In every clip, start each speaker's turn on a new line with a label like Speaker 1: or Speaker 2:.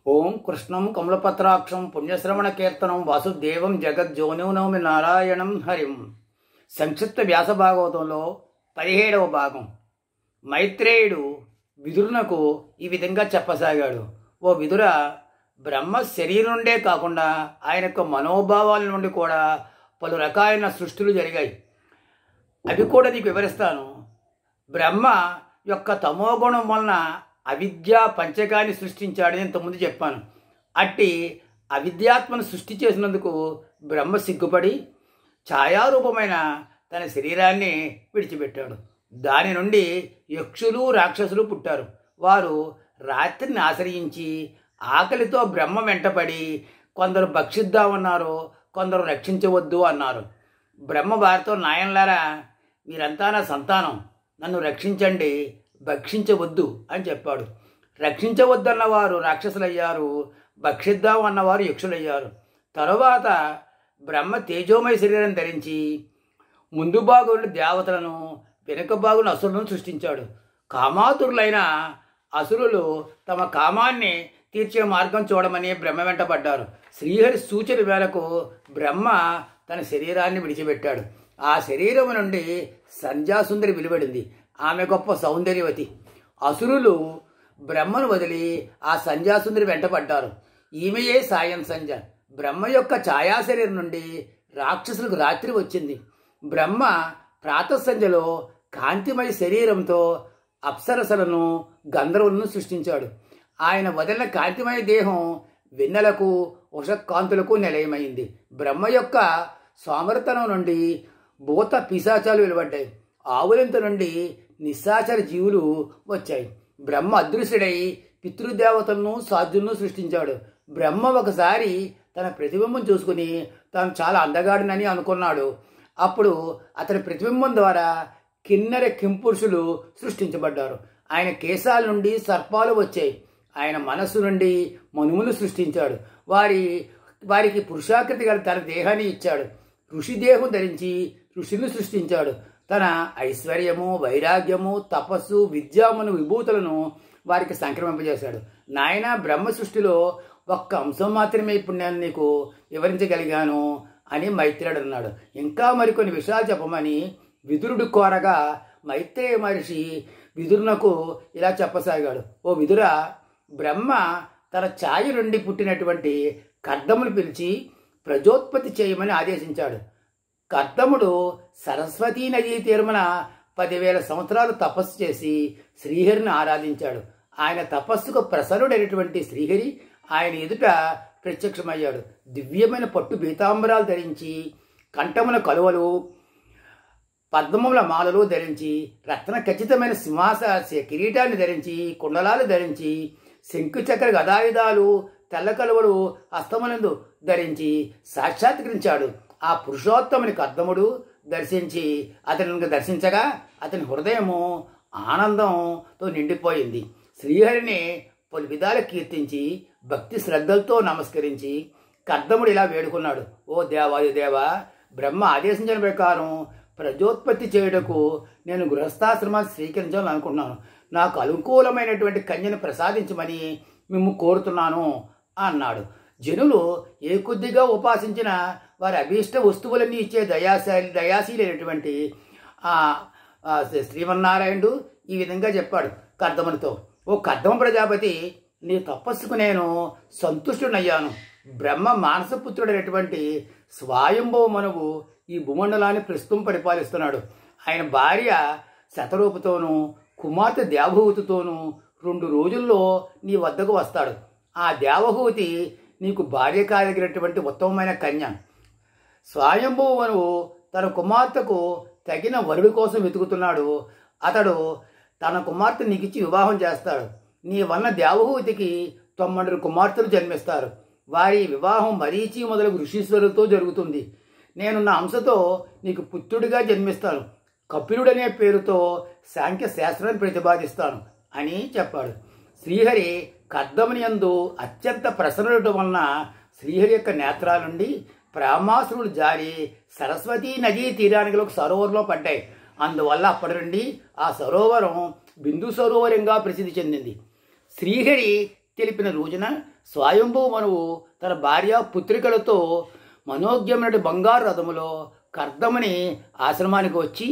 Speaker 1: ఓం కృష్ణం కమలపత్రాక్షం పుణ్యశ్రవణ కీర్తనం వాసుదేవం జగజ్జోనిం నవమి నారాయణం హరిం సంక్షిప్త వ్యాస భాగవతంలో పదిహేడవ భాగం మైత్రేయుడు విదురునకు ఈ విధంగా చెప్పసాగాడు ఓ విదుర బ్రహ్మ శరీరం నుండే కాకుండా ఆయన యొక్క మనోభావాల నుండి కూడా పలు రకాలైన సృష్టిలు జరిగాయి అవి కూడా నీకు వివరిస్తాను బ్రహ్మ యొక్క తమోగుణం వలన అవిద్య పంచకాన్ని సృష్టించాడని ఇంతకుముందు చెప్పాను అట్టి అవిద్యాత్మను సృష్టి చేసినందుకు బ్రహ్మ సిగ్గుపడి ఛాయారూపమైన తన శరీరాన్ని విడిచిపెట్టాడు దాని నుండి యక్షులు రాక్షసులు పుట్టారు వారు రాత్రిని ఆశ్రయించి ఆకలితో బ్రహ్మ వెంటపడి కొందరు భక్షిద్దామన్నారు కొందరు రక్షించవద్దు అన్నారు బ్రహ్మ వారితో నాయనలారా మీరంతా నా సంతానం నన్ను రక్షించండి భక్షించవద్దు అని చెప్పాడు రక్షించవద్దన్న వారు రాక్షసులయ్యారు భక్షిద్దాం అన్నవారు యక్షులయ్యారు తరువాత బ్రహ్మ తేజోమయ శరీరం ధరించి ముందు భాగంలో దేవతలను వెనుక భాగంలో అసురులను సృష్టించాడు కామాతురులైన అసురులు తమ కామాన్ని తీర్చే మార్గం చూడమని బ్రహ్మ వెంటపడ్డారు శ్రీహరి సూచన వేళకు బ్రహ్మ తన శరీరాన్ని విడిచిపెట్టాడు ఆ శరీరం నుండి సంధ్యాసుందరి వెలువడింది ఆమె గొప్ప సౌందర్యవతి అసురులు బ్రహ్మను వదిలి ఆ సంధ్యాసుందరి వెంటపడ్డారు ఈమెయే సాయం సంధ్య బ్రహ్మ యొక్క ఛాయా శరీరం నుండి రాక్షసులకు రాత్రి వచ్చింది బ్రహ్మ ప్రాతసంధ్యలో కాంతిమయ శరీరంతో అప్సరసలను గంధర్వులను సృష్టించాడు ఆయన వదిలిన కాంతిమయ దేహం వెన్నెలకు ఉషకాంతులకు నిలయమైంది బ్రహ్మ యొక్క సామర్థనం నుండి భూత పిశాచాలు వెలువడ్డాయి ఆవులింత నుండి నిశాచర జీవులు వచ్చాయి బ్రహ్మ అదృశ్యుడై పితృదేవతలను సాధ్యులను సృష్టించాడు బ్రహ్మ ఒకసారి తన ప్రతిబింబం చూసుకుని తాను చాలా అందగాడినని అనుకున్నాడు అప్పుడు అతని ప్రతిబింబం ద్వారా కిన్నెర కింపురుషులు సృష్టించబడ్డారు ఆయన కేశాల నుండి సర్పాలు వచ్చాయి ఆయన మనస్సు నుండి మనుములు సృష్టించాడు వారి వారికి పురుషాకృతి గల తన దేహాన్ని ఇచ్చాడు ఋషి దేహం ధరించి ఋషులను సృష్టించాడు తన ఐశ్వర్యము వైరాగ్యము తపస్సు విద్యామను విభూతులను వారికి సంక్రమింపజేశాడు నాయన బ్రహ్మ సృష్టిలో ఒక్క అంశం మాత్రమే ఇప్పుడు నేను నీకు వివరించగలిగాను అని మైత్రేయుడు అన్నాడు ఇంకా మరికొన్ని విషయాలు చెప్పమని విదురుడు కోరగా మైత్రేయ మహర్షి విదురునకు ఇలా చెప్పసాగాడు ఓ విదుర బ్రహ్మ తన ఛాయ నుండి పుట్టినటువంటి కర్దమును పిలిచి ప్రజోత్పత్తి చేయమని ఆదేశించాడు కర్దముడు సరస్వతీ నదీ తీర్మన పదివేల సంవత్సరాలు తపస్సు చేసి శ్రీహరిని ఆరాధించాడు ఆయన తపస్సుకు ప్రసన్నుడైనటువంటి శ్రీహరి ఆయన ఎదుట ప్రత్యక్షమయ్యాడు దివ్యమైన పట్టు పీతాంబరాలు ధరించి కంఠమున కలువలు పద్మముల మాలలు ధరించి రత్న ఖచ్చితమైన సింహాస కిరీటాన్ని ధరించి కుండలాలు ధరించి శంకుచక్ర గదాయుధాలు తెల్ల కలువలు హస్తములందు ధరించి సాక్షాత్కరించాడు ఆ పురుషోత్తముని కర్దముడు దర్శించి అతనిని దర్శించగా అతని హృదయము ఆనందంతో నిండిపోయింది శ్రీహరిని పలు విధాలు కీర్తించి భక్తి శ్రద్ధలతో నమస్కరించి కర్దముడు ఇలా వేడుకున్నాడు ఓ దేవాయు దేవ బ్రహ్మ ఆదేశించిన ప్రకారం ప్రజోత్పత్తి చేయుటకు నేను గృహస్థాశ్రమాన్ని స్వీకరించాలని అనుకుంటున్నాను నాకు అనుకూలమైనటువంటి కన్యను ప్రసాదించమని మేము కోరుతున్నాను అన్నాడు జనులు ఏ కొద్దిగా ఉపాసించిన వారి అభీష్ట వస్తువులన్నీ ఇచ్చే దయాశాలి దయాశీలైనటువంటి శ్రీమన్నారాయణుడు ఈ విధంగా చెప్పాడు కర్దమునితో ఓ కర్దమ ప్రజాపతి నీ తపస్సుకు నేను సంతుష్టునయ్యాను బ్రహ్మ మానసపుత్రుడైనటువంటి స్వాయంభవ మనువు ఈ భూమండలాన్ని ప్రస్తుతం పరిపాలిస్తున్నాడు ఆయన భార్య శతరూపుతోనూ కుమార్తె దేవహూతితోనూ రెండు రోజుల్లో నీ వద్దకు వస్తాడు ఆ దేవహూతి నీకు భార్య కాదగినటువంటి ఉత్తమమైన కన్య స్వయంభువను తన కుమార్తెకు తగిన వరుడి కోసం వెతుకుతున్నాడు అతడు తన కుమార్తె నీకిచ్చి వివాహం చేస్తాడు నీ వన్న దేవహూతికి తొమ్మిది కుమార్తెలు జన్మిస్తారు వారి వివాహం మరీచి మొదలగు ఋషీశ్వరులతో జరుగుతుంది నేను నా అంశతో నీకు పుత్రుడిగా జన్మిస్తాను కపిలుడనే పేరుతో సాంఖ్య శాస్త్రాన్ని ప్రతిపాదిస్తాను అని చెప్పాడు శ్రీహరి కర్దముని యందు అత్యంత ప్రసన్నుడు వలన శ్రీహరి యొక్క నేత్రాల నుండి ప్రేమాసురుడు జారి సరస్వతీ నదీ తీరానికి ఒక సరోవరంలో పడ్డాయి అందువల్ల అప్పటి నుండి ఆ సరోవరం బిందు సరోవరంగా ప్రసిద్ధి చెందింది శ్రీహరి తెలిపిన రోజున స్వయంభూ మనువు తన భార్య పుత్రికలతో మనోజ్ఞమైన బంగారు రథములో కర్దమని ఆశ్రమానికి వచ్చి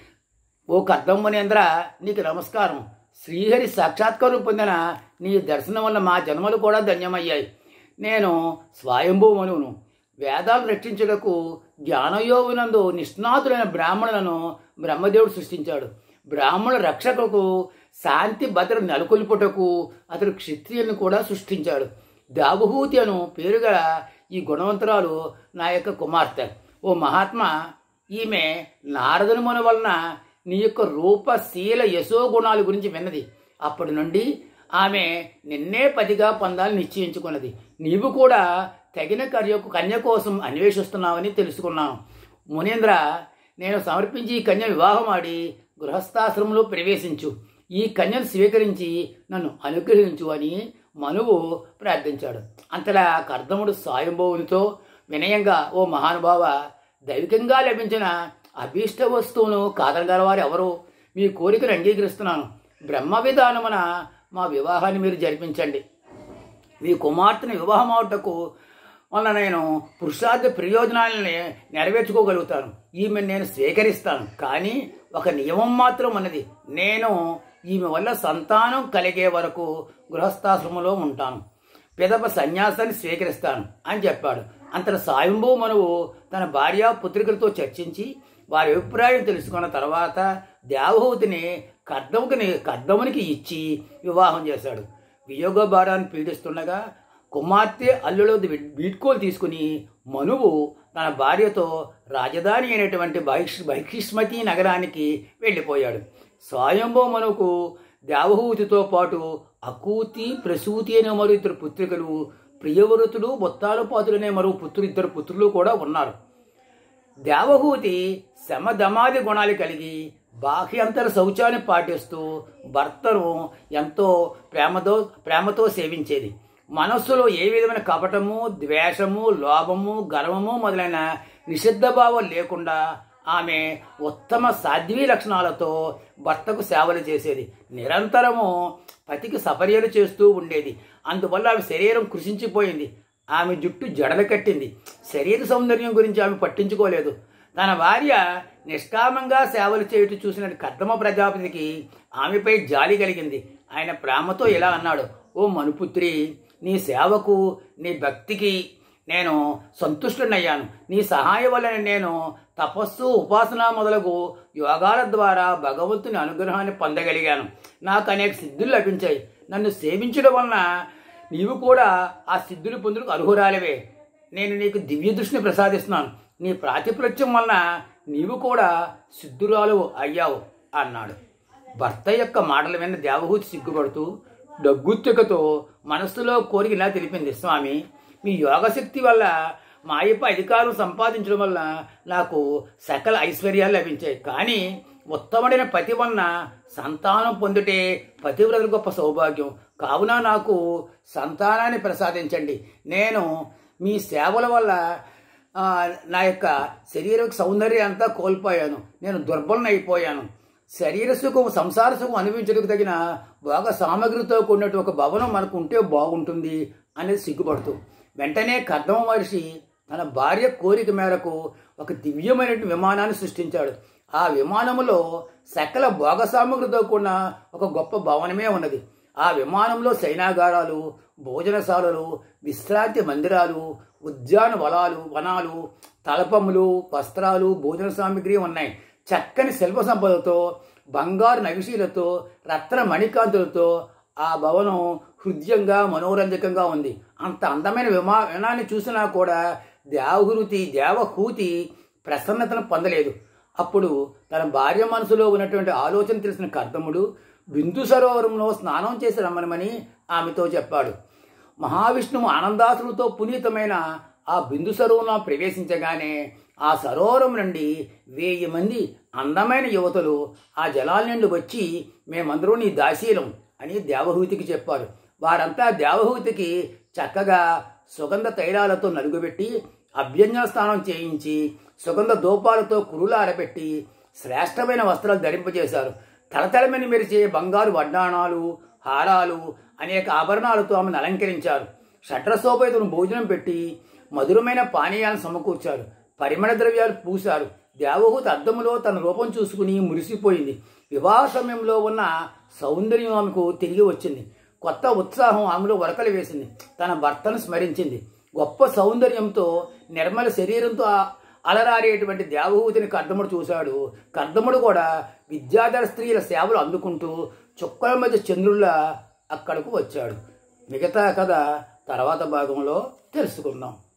Speaker 1: ఓ కర్దమ్మనేంద్ర నీకు నమస్కారం శ్రీహరి సాక్షాత్కారం పొందిన నీ దర్శనం వల్ల మా జన్మలు కూడా ధన్యమయ్యాయి నేను స్వయంభూ మనువును వేదాలు రక్షించుటకు జ్ఞానయోగునందు నిష్ణాతులైన బ్రాహ్మణులను బ్రహ్మదేవుడు సృష్టించాడు బ్రాహ్మణ రక్షకులకు శాంతి భద్రత నెలకొల్పుటకు అతడు క్షత్రియులను కూడా సృష్టించాడు దావహూతి అను పేరుగల ఈ గుణవంతురాలు నా యొక్క కుమార్తె ఓ మహాత్మా ఈమె నారదుని మన వలన నీ యొక్క రూప శీల యశో గుణాల గురించి విన్నది అప్పటి నుండి ఆమె నిన్నే పదిగా పొందాలని నిశ్చయించుకున్నది నీవు కూడా తగిన కర్యకు కన్య కోసం అన్వేషిస్తున్నావని తెలుసుకున్నాను మునీంద్ర నేను సమర్పించి ఈ కన్య వివాహం ఆడి గృహస్థాశ్రమంలో ప్రవేశించు ఈ కన్యను స్వీకరించి నన్ను అనుగ్రహించు అని మనువు ప్రార్థించాడు అంతలా కర్దముడు స్వయంభవునితో వినయంగా ఓ మహానుభావ దైవికంగా లభించిన అభీష్ట వస్తువును కాదనగలవారు ఎవరు మీ కోరికను అంగీకరిస్తున్నాను బ్రహ్మ విధానమున మా వివాహాన్ని మీరు జరిపించండి మీ కుమార్తెను వివాహం అవుటకు వల్ల నేను పురుషార్థ ప్రయోజనాలని నెరవేర్చుకోగలుగుతాను ఈమె నేను స్వీకరిస్తాను కానీ ఒక నియమం మాత్రం ఉన్నది నేను ఈమె వల్ల సంతానం కలిగే వరకు గృహస్థాశ్రమంలో ఉంటాను పిదప సన్యాసాన్ని స్వీకరిస్తాను అని చెప్పాడు అంతట స్వయంభూ మనువు తన భార్య పుత్రికలతో చర్చించి వారి అభిప్రాయం తెలుసుకున్న తర్వాత దేవహూతిని కర్దముకి కర్దమునికి ఇచ్చి వివాహం చేశాడు వియోగ భారాన్ని పీడిస్తుండగా కుమార్తె అల్లుడు వీడ్కోలు తీసుకుని మనువు తన భార్యతో రాజధాని అయినటువంటి బైక్ష బైక్షిష్మతి నగరానికి వెళ్ళిపోయాడు స్వయంభూ మనువుకు దేవహూతితో పాటు అకూతి ప్రసూతి అనే మరో ఇద్దరు పుత్రికలు ప్రియవృతులు బొత్తాలపాతులు అనే మరో పుత్రులు ఇద్దరు పుత్రులు కూడా ఉన్నారు దేవహూతి శమధమాది గుణాలు కలిగి బాహ్యంతర శౌచాన్ని పాటిస్తూ భర్తను ఎంతో ప్రేమతో ప్రేమతో సేవించేది మనస్సులో ఏ విధమైన కపటము ద్వేషము లోభము గర్వము మొదలైన నిషిద్ధ భావం లేకుండా ఆమె ఉత్తమ సాధ్వీ లక్షణాలతో భర్తకు సేవలు చేసేది నిరంతరము పతికి సపర్యలు చేస్తూ ఉండేది అందువల్ల ఆమె శరీరం కృషించిపోయింది ఆమె జుట్టు జడలు కట్టింది శరీర సౌందర్యం గురించి ఆమె పట్టించుకోలేదు తన భార్య నిష్కామంగా సేవలు చేయుట చూసిన కర్దమ ప్రజాపతికి ఆమెపై జాలి కలిగింది ఆయన ప్రేమతో ఇలా అన్నాడు ఓ మనుపుత్రి నీ సేవకు నీ భక్తికి నేను సంతుష్టునయ్యాను నీ సహాయం వలన నేను తపస్సు ఉపాసన మొదలగు యోగాల ద్వారా భగవంతుని అనుగ్రహాన్ని పొందగలిగాను నాకు అనేక సిద్ధులు లభించాయి నన్ను సేవించడం వలన నీవు కూడా ఆ సిద్ధులు పొందుకు అర్హురాలివే నేను నీకు దివ్య దృష్టిని ప్రసాదిస్తున్నాను నీ ప్రాతిపృత్యం వలన నీవు కూడా సిద్ధురాలు అయ్యావు అన్నాడు భర్త యొక్క మాటలు విన్న దేవహూతి సిగ్గుపడుతూ డగ్గుత్తికతో మనస్సులో కోరిక ఇలా తెలిపింది స్వామి మీ యోగశక్తి వల్ల మాయపై అధికారం సంపాదించడం వల్ల నాకు సకల ఐశ్వర్యాలు లభించాయి కానీ ఉత్తమమైన పతి వలన సంతానం పొందుటే పతివ్రత గొప్ప సౌభాగ్యం కావున నాకు సంతానాన్ని ప్రసాదించండి నేను మీ సేవల వల్ల ఆ, నా యొక్క శరీర సౌందర్యం అంతా కోల్పోయాను నేను దుర్బలనైపోయాను శరీర సుఖం సంసార సుఖం అనుభవించడానికి తగిన బాగా సామగ్రితో కూడినట్టు ఒక భవనం మనకు ఉంటే బాగుంటుంది అనేది సిగ్గుపడుతూ వెంటనే కర్దమ మహర్షి తన భార్య కోరిక మేరకు ఒక దివ్యమైన విమానాన్ని సృష్టించాడు ఆ విమానములో సకల భోగ సామగ్రితో కూడిన ఒక గొప్ప భవనమే ఉన్నది ఆ విమానంలో సైనాగారాలు భోజనశాలలు విశ్రాంతి మందిరాలు ఉద్యాన వనాలు వనాలు తలపములు వస్త్రాలు భోజన సామాగ్రి ఉన్నాయి చక్కని శిల్ప సంపదతో బంగారు నగిశీలతో రత్న మణికాంతులతో ఆ భవనం హృదయంగా మనోరంజకంగా ఉంది అంత అందమైన విమా విమానాన్ని చూసినా కూడా దేవహృతి దేవహూతి ప్రసన్నతను పొందలేదు అప్పుడు తన భార్య మనసులో ఉన్నటువంటి ఆలోచన తెలిసిన కర్దముడు బిందు సరోవరంలో స్నానం చేసి రమ్మనమని ఆమెతో చెప్పాడు మహావిష్ణువు ఆనందాసులతో పునీతమైన ఆ బిందు సరోవరంలో ప్రవేశించగానే ఆ సరోవరం నుండి వెయ్యి మంది అందమైన యువతలు ఆ జలాల నుండి వచ్చి మేమందరూ నీ దాసీలం అని దేవహూతికి చెప్పారు వారంతా దేవహూతికి చక్కగా సుగంధ తైలాలతో నలుగుబెట్టి అభ్యంజన స్నానం చేయించి సుగంధ దూపాలతో కురులు ఆరబెట్టి శ్రేష్టమైన వస్త్రాలు ధరింపజేశారు తలతలమని మెరిచే బంగారు వడ్డాణాలు హారాలు అనేక ఆభరణాలతో ఆమెను అలంకరించారు షట్రసోపేతను భోజనం పెట్టి మధురమైన పానీయాలను సమకూర్చారు పరిమళ ద్రవ్యాలు పూశారు దేవహూతి అద్దములో తన రూపం చూసుకుని మురిసిపోయింది వివాహ సమయంలో ఉన్న సౌందర్యం ఆమెకు తిరిగి వచ్చింది కొత్త ఉత్సాహం ఆమెలో వరకలు వేసింది తన భర్తను స్మరించింది గొప్ప సౌందర్యంతో నిర్మల శరీరంతో ఆ- అలరారేటువంటి దేవహూతిని కర్దముడు చూశాడు కర్దముడు కూడా విద్యాధర స్త్రీల సేవలు అందుకుంటూ చుక్కల మధ్య చంద్రుల్లా అక్కడకు వచ్చాడు మిగతా కథ తర్వాత భాగంలో తెలుసుకుందాం